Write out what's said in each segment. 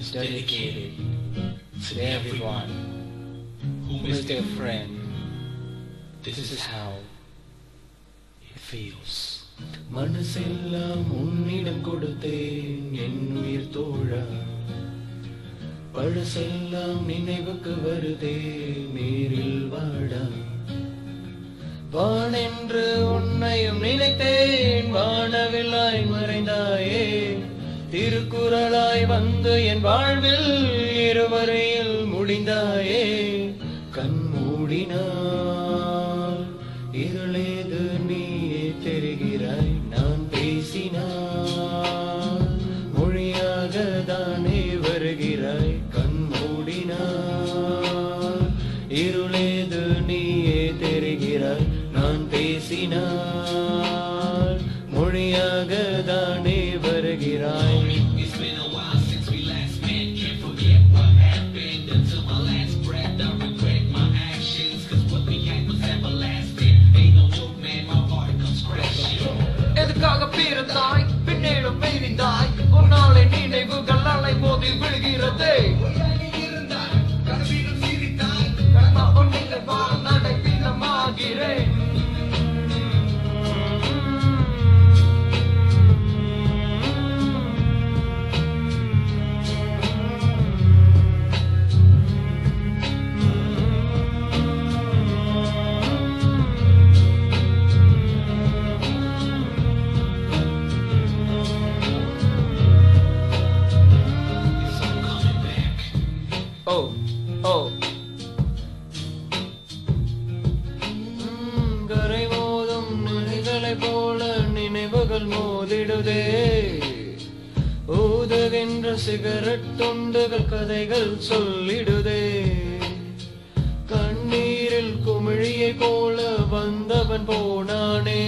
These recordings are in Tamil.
dedicated to everyone who is their friend. This is how it feels. மனசெல்லாம் உன்னிடம் கொடுத்தேன் என் உயிர் தோழா பழசெல்லாம் நினைவுக்கு வருதே நேரில் வாடா வானென்று உன்னையும் நினைத்தேன் வானவில்லாய் மறைந்தாயே திருக்குறளாய் வந்து என் வாழ்வில் இருவரையில் முடிந்தாயே கண் மூடினால் இருளேது நீயே தெரிகிறாய் நான் பேசினால் மொழியாக தானே வருகிறாய் கண் மூடினால் இருளேது நீயே தெரிகிறாய் நான் பேசினால் மொழியாக தானே வருகிறாய் It's been a while since we last met. Can't forget what happened until my last breath. I regret my actions, cause what we had was everlasting. Ain't no joke, man, my heart comes crashing. எதுக்காக பிறந்தாய் பின்னேடும் பிரிந்தாய் உன்னாலே நினைவுகள் அலை மோதி விழுகிறதே கண்ணா உன்னிலை வாழ் நடை பின்னமாகிறேன் It's all coming back. ஓ ஓ உம், கரை மோதும் நிலைகளைப் போல நினைவுகள் மோதிடுதே ஊதுகின்ற சிகரெட் துண்டுகள் கதைகள் சொல்லிடுதே கண்ணீரில் குமிழியைப் போல வந்தவன் போனானே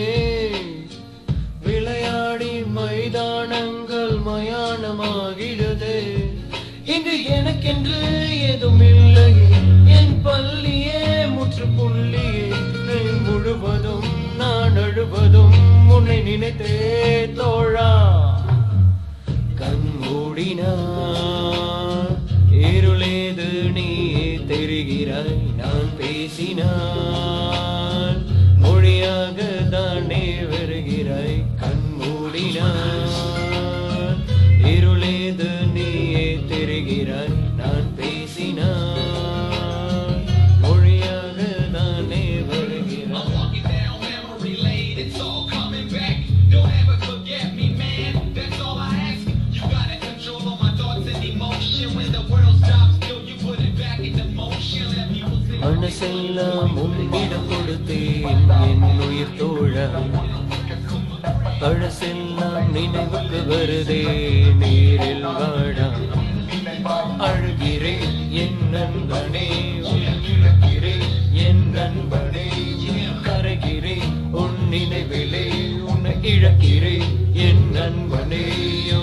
விளையாடி மைதானங்கள் மயானமாகிடுதே இங்கு எனக்கென்று ஏதும் இல்லையே என் பள்ளியே முற்றுப்புள்ளியே நீ முழுவதும் நான் அழுவதும் உன்னை நினைத்தே தோழா கண் மூடினார் இருளேது நீ தெரிகிறாய் நான் பேசினான் மொழியாக தானே வருகிறாய் கண் மூடினார் இருளேது நீயே தெரிகிறாய் நான் பேசினான் மொழியாக தானே I'm வருகிறாய் walking down memory lane, it's all coming back. Don't ever forget me, man. That's all I ask. You gotta control all my thoughts and emotion. When the world stops still, you put it back into motion. Let me lose it. மனசெல்லாம் உன்னிடம் கொடுத்தேன் என் உயிர் தோழா பழசெல்லாம் நினைவுக்கு வருதே நேரில் வாடா அழுகிறேன் என் நண்பனே உன் இழக்கிறேன் என் நண்பனே கரைகிறேன் உன் நினைவிலே உன்னை இழக்கிறேன் என் நண்பனே